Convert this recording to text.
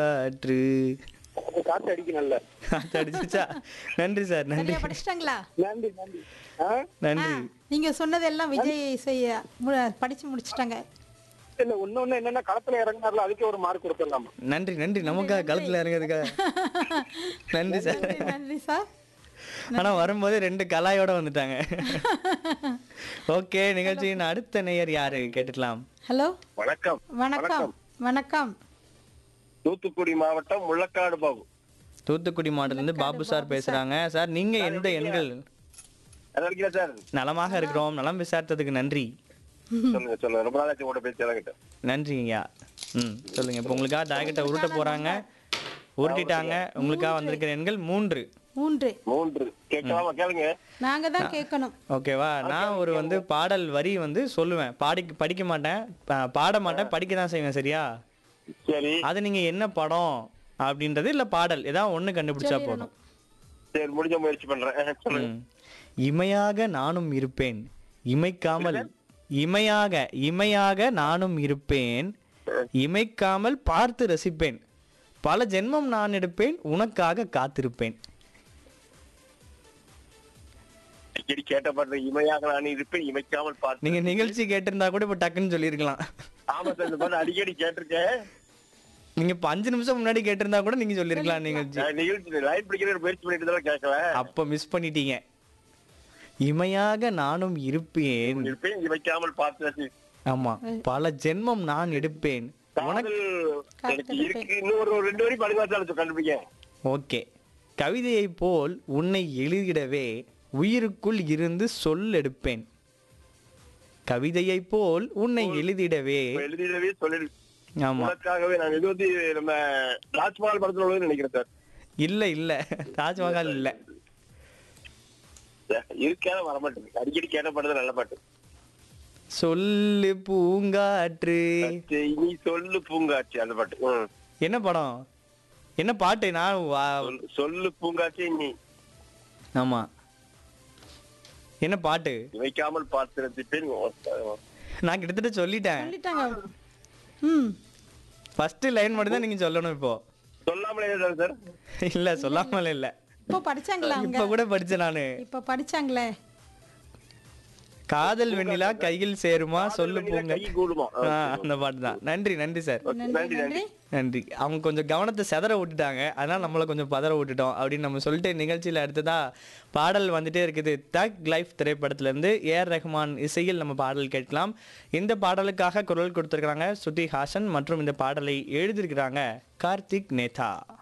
காற்று அது காத்து அடிக்கணும்ல காற்று அடிச்சுச்சா நன்றி சார் நன்றி சரியா படிச்சிட்டாங்களா நன்றி நன்றி ஆ நன்றி நீங்க சொன்னதெல்லாம் விஜய் செய்ய மு- படிச்சு முடிச்சிட்டாங்க இல்ல ஒண்ணு என்னன்னா களத்துல இறங்கினார்ல அதுக்கே ஒரு மார்க் கொடுத்துடலாமா நன்றி நன்றி நமக்காக களத்துல இறங்குறதுக்காக நன்றி சார் நன்றி, நன்றி சார் ஆனா வரும்போது ரெண்டு கலாயோட வந்துட்டாங்க ஓகே நிகழ்ச்சியின் அடுத்த நேயர் யாரு கேட்டுக்கலாம் ஹலோ வணக்கம் வணக்கம் வணக்கம் தூத்துக்குடி மாவட்டம் முள்ளக்காடு பாபு தூத்துக்குடி மாவட்டத்துல இருந்து பாபு சார் பேசுறாங்க சார் நீங்க எந்த எண்கள் நல்லா இருக்கீங்களா சார் நலமாக இருக்கிறோம் நலம் விசாரித்ததுக்கு நன்றி சொல்லுங்க சொல்லுங்க ரொம்ப நாளாச்சு கூட பேசி இறங்கிட்டேன் நன்றிங்கய்யா ம் சொல்லுங்க இப்போ உங்களுக்காக டாக்கெட்டை உருட்ட போறாங்க உருட்டிட்டாங்க உங்களுக்காக வந்திருக்கிற எண்கள் மூன்று மூன்று மூன்று கேட்கலாமா கேளுங்க நாங்க தான் கேட்கணும் ஓகேவா நான் ஒரு வந்து பாடல் வரி வந்து சொல்லுவேன் பாடி படிக்க மாட்டேன் பா- பாட மாட்டேன் படிக்க தான் செய்வேன் சரியா சரி அது நீங்க என்ன படம் அப்படின்றது இல்ல பாடல் ஏதாவது ஒண்ணு கண்டுபிடிச்சா போதும் சரி முடிஞ்ச முயற்சி பண்றேன் சொல்லுங்க ம். இமையாக நானும் இருப்பேன் இமைக்காமல் இமையாக இமையாக நானும் இருப்பேன் இமைக்காமல் பார்த்து ரசிப்பேன் பல ஜென்மம் நான் எடுப்பேன் உனக்காக காத்திருப்பேன் அடிக்கடி கேட்ட பாட்டு இமையாக நான் இருப்பேன் இமைக்காமல் பார்த்து நீங்க நிகழ்ச்சி கேட்டிருந்தா கூட இப்ப டக்குன்னு சொல்லியிருக்கலாம் ஆமா சார் இந்த பாட்டு அடிக்கடி கேட்டிருக்கேன் நீங்க இப்ப அஞ்சு நிமிஷம் முன்னாடி கேட்டிருந்தா கூட நீங்க சொல்லிருக்கலாம் நிகழ்ச்சி நான் நிகழ்ச்சி லைன் பிடிக்கிற முயற்சி பண்ணிட்டு தான் கேட்கல அப்ப மிஸ் பண்ணிட்டீங்க இமையாக நானும் இருப்பேன் இருப்பேன் இமைக்காமல் பார்த்து ரசி ஆமா பல ஜென்மம் நான் எடுப்பேன் காதல் எனக்கு இருக்கு இன்னும் ஒரு ஒரு ரெண்டு வரி படுங்க சார் கண்டுபிடிக்க ஓகே கவிதையை போல் உன்னை எழுதிடவே உயிருக்குள் இருந்து சொல் எடுப்பேன் கவிதையை போல் உன்னை எழுதிடவே இப்ப எழுதிடவே சொல்லி ஆமா உனக்காகவே நான் இது வந்து நம்ம ராஜ்மஹால் படத்துல உள்ளதுன்னு நினைக்கிறேன் சார் இல்ல இல்ல தாஜ்மஹால் இல்ல இருக்காத வர மாட்டேங்குது அடிக்கடி கேட்ட பாட்டு நல்ல பாட்டு சொல்லு பூங்காற்று சரி, நீ சொல்லு பூங்காட்சி அந்த பாட்டு ம். என்ன படம் என்ன பாட்டு நான் வா- சொல்லு- சொல்லு பூங்காட்சி நீ ஆமா என்ன பாட்டு வைக்காமல் பார்த்து ரசிப்பேன் நான் கிட்டத்தட்ட சொல்லிட்டேன் சொல்லிட்டாங்க ம் ஃபர்ஸ்ட் லைன் மட்டும் தான் நீங்க சொல்லணும் இப்போ சொல்லாமலே தான் சார் இல்ல சொல்லாமல் இல்ல இப்போ படிச்சாங்களா அவங்க இப்ப கூட படிச்சேன் நானு இப்போ படிச்சாங்களே காதல் வெண்ணிலா கையில் சேருமா சொல்லு பூங்க கை கூடுமா ஆ, அந்த பாட்டு தான் நன்றி நன்றி சார் நன்றி நன்றி நன்றி அவங்க கொஞ்சம் கவனத்தை செதற விட்டுட்டாங்க அதனால நம்மள கொஞ்சம் பதற விட்டுட்டோம் அப்படின்னு நம்ம சொல்லிட்டு நிகழ்ச்சியில அடுத்ததா பாடல் வந்துட்டே இருக்குது தக் லைஃப் திரைப்படத்துல இருந்து ஏஆர் ரஹ்மான் இசையில் நம்ம பாடல் கேட்கலாம் இந்த பாடலுக்காக குரல் கொடுத்திருக்காங்க ஸ்ருதி ஹாசன் மற்றும் இந்த பாடலை எழுதியிருக்கிறாங்க கார்த்திக் நேதா